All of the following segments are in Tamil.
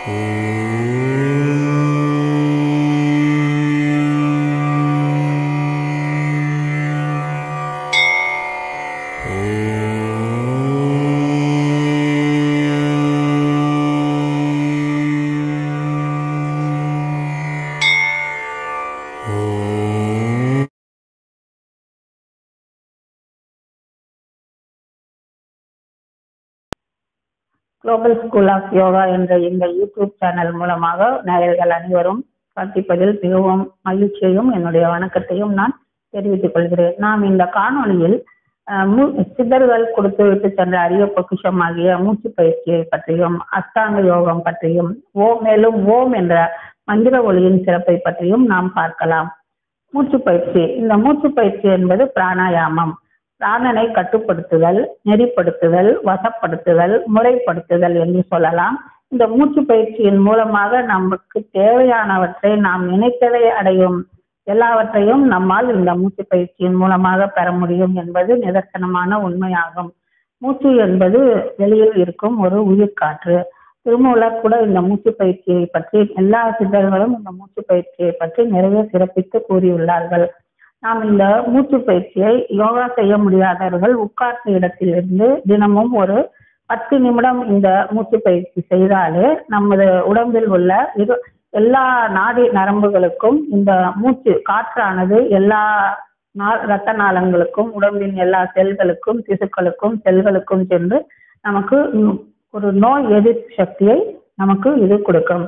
குளோபல் ஸ்கூல் ஆஃப் யோகா என்ற இந்த யூடியூப் சேனல் மூலமாக நேயர்கள் அனைவரும் சந்திப்பதில் மிகவும் மகிழ்ச்சியையும் என்னுடைய வணக்கத்தையும் நான் தெரிவித்துக் கொள்கிறேன் நாம் இந்த காணொளியில் அஹ், மூ- சித்தர்கள் கொடுத்து விட்டு சென்ற அரிய பொக்கிஷமாகிய மூச்சு பயிற்சியை பற்றியும் அஷ்டாங்க யோகம் பற்றியும் ஓம் மேலும் ஓம் என்ற மந்திர ஒளியின் சிறப்பை பற்றியும் நாம் பார்க்கலாம் மூச்சு பயிற்சி இந்த மூச்சு பயிற்சி என்பது பிராணாயாமம் பிராணனை கட்டுப்படுத்துதல் நெறிப்படுத்துதல் வசப்படுத்துதல் முறைப்படுத்துதல் என்று சொல்லலாம் இந்த மூச்சு பயிற்சியின் மூலமாக நமக்கு தேவையானவற்றை நாம் நினைத்ததை அடையும் எல்லாவற்றையும் நம்மால் இந்த மூச்சு பயிற்சியின் மூலமாக பெற முடியும் என்பது நிதர்சனமான உண்மையாகும் மூச்சு என்பது வெளியில் இருக்கும் ஒரு உயிர்காற்று திருமூலர் கூட இந்த மூச்சு பயிற்சியை பற்றி எல்லா சித்தர்களும் இந்த மூச்சு பயிற்சியை பற்றி நிறைய சிறப்பித்து கூறியுள்ளார்கள் நாம் இந்த மூச்சு பயிற்சியை யோகா செய்ய முடியாதவர்கள் உட்கார்ந்த இடத்திலிருந்து தினமும் ஒரு பத்து நிமிடம் இந்த மூச்சு பயிற்சி செய்தாலே நமது உடம்பில் உள்ள இரு எல்லா நாடி நரம்புகளுக்கும் இந்த மூச்சு காற்றானது எல்லா நா- இரத்த நாளங்களுக்கும் உடம்பின் எல்லா செல்களுக்கும் திசுக்களுக்கும் செல்களுக்கும் சென்று நமக்கு ம், ஒரு நோய் எதிர்ப்பு சக்தியை நமக்கு இது கொடுக்கும்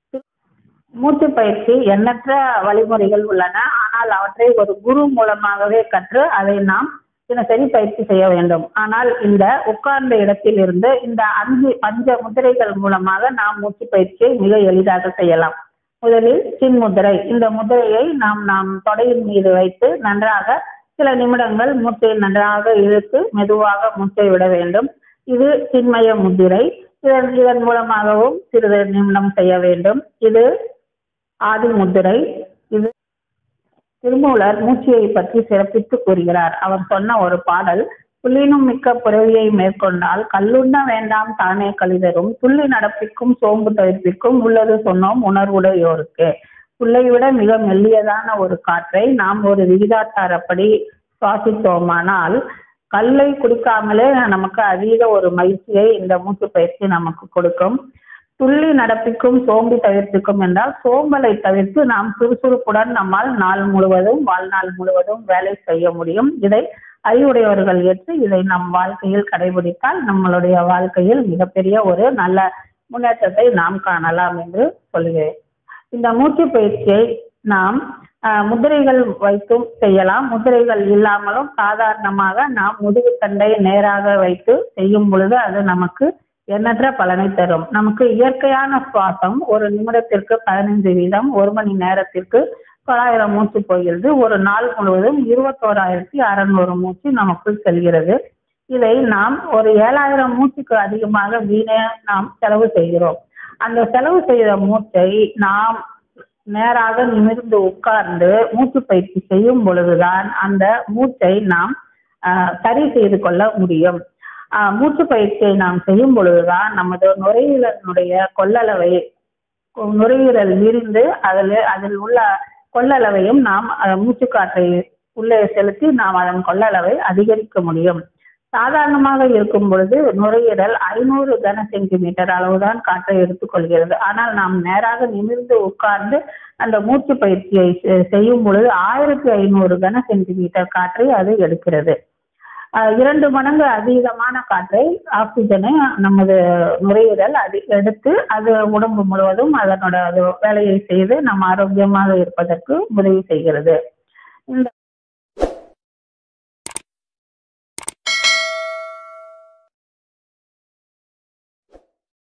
மூச்சு பயிற்சி எண்ணற்ற வழிமுறைகள் உள்ளன ஆனால் அவற்றை ஒரு குரு மூலமாகவே கற்று அதை நாம் தினசரி பயிற்சி செய்ய வேண்டும் ஆனால் இந்த உட்கார்ந்த இடத்தில் இருந்து இந்த அஞ்சு பஞ்ச முதிரைகள் மூலமாக நாம் மூச்சு பயிற்சியை மிக எளிதாக செய்யலாம் முதலில் சின் முதிரை இந்த முதிரையை நாம் நாம் தொடையின் மீது வைத்து நன்றாக சில நிமிடங்கள் மூச்சை நன்றாக இழுத்து மெதுவாக மூச்சை விட வேண்டும் இது சின்மய முதிரை இதன் இதன் மூலமாகவும் சிறிது நிமிடம் செய்ய வேண்டும் இது ஆதி முத்திரை இது திருமூலர் மூச்சியை பற்றி சிறப்பித்து கூறுகிறார் அவர் சொன்ன ஒரு பாடல் புள்ளினும் மிக்க புறவியை மேற்கொண்டால் கல்லுண்ண வேண்டாம் தானே கழிதரும் துள்ளி நடப்பிக்கும் சோம்பு தவிர்ப்பிக்கும் உள்ளது சொன்னோம் உணர்வுடையோருக்கு புல்லை விட மிக மெல்லியதான ஒரு காற்றை நாம் ஒரு விகிதாச்சாரப்படி சுவாசித்தோமானால் கல்லை குடிக்காமலே நமக்கு அதீத ஒரு மகிழ்ச்சியை இந்த மூச்சு பயிற்சி நமக்கு கொடுக்கும் துள்ளி நடப்பிக்கும் சோம்பி தவிர்த்துக்கும் என்றால் சோம்பலை தவிர்த்து நாம் சுறுசுறுப்புடன் நம்மால் நாள் முழுவதும் வாழ்நாள் முழுவதும் வேலை செய்ய முடியும் இதை அறிவுடையவர்கள் ஏற்று இதை நம் வாழ்க்கையில் கடைபிடித்தால் நம்மளுடைய வாழ்க்கையில் மிகப்பெரிய ஒரு நல்ல முன்னேற்றத்தை நாம் காணலாம் என்று சொல்கிறேன் இந்த மூச்சு பயிற்சியை நாம் ஆஹ், முதிரைகள் வைத்தும் செய்யலாம் முதிரைகள் இல்லாமலும் சாதாரணமாக நாம் முதுகு தண்டை நேராக வைத்து செய்யும் பொழுது அது நமக்கு எண்ணற்ற பலனை தரும் நமக்கு இயற்கையான சுவாசம் ஒரு நிமிடத்திற்கு பதினைந்து வீதம் ஒரு மணி நேரத்திற்கு தொள்ளாயிரம் மூச்சு போகிறது ஒரு நாள் முழுவதும் இருபத்தோராயிரத்தி அறநூறு மூச்சு நமக்குள் செல்கிறது இதை நாம் ஒரு ஏழாயிரம் மூச்சுக்கு அதிகமாக வீணே நாம் செலவு செய்கிறோம் அந்த செலவு செய்த மூச்சை நாம் நேராக நிமிர்ந்து உட்கார்ந்து மூச்சு பயிற்சி செய்யும் பொழுதுதான் அந்த மூச்சை நாம் ஆஹ், சரி செய்து கொள்ள முடியும் ஆஹ், மூச்சு பயிற்சியை நாம் செய்யும் பொழுதுதான் நமது நுரையீரலினுடைய கொள்ளளவை நுரையீரல் விரிந்து அதில் அதில் உள்ள கொள்ளளவையும் நாம் அஹ், மூச்சுக்காற்றை உள்ளே செலுத்தி நாம் அதன் கொள்ளளவை அதிகரிக்க முடியும் சாதாரணமாக இருக்கும் பொழுது நுரையீரல் ஐநூறு கன சென்டிமீட்டர் அளவுதான் காற்றை எடுத்துக்கொள்கிறது ஆனால் நாம் நேராக நிமிர்ந்து உட்கார்ந்து அந்த மூச்சு பயிற்சியை செ- செய்யும் பொழுது ஆயிரத்தி ஐநூறு கன சென்டிமீட்டர் காற்றை அது எடுக்கிறது அஹ் இரண்டு மடங்கு அதிகமான காற்றை ஆக்சிஜனை நமது நுரையீரல் அதி எடுத்து அது உடம்பு முழுவதும் அதனோட அது வேலையை செய்து நம்ம ஆரோக்கியமாக இருப்பதற்கு உதவி செய்கிறது இந்த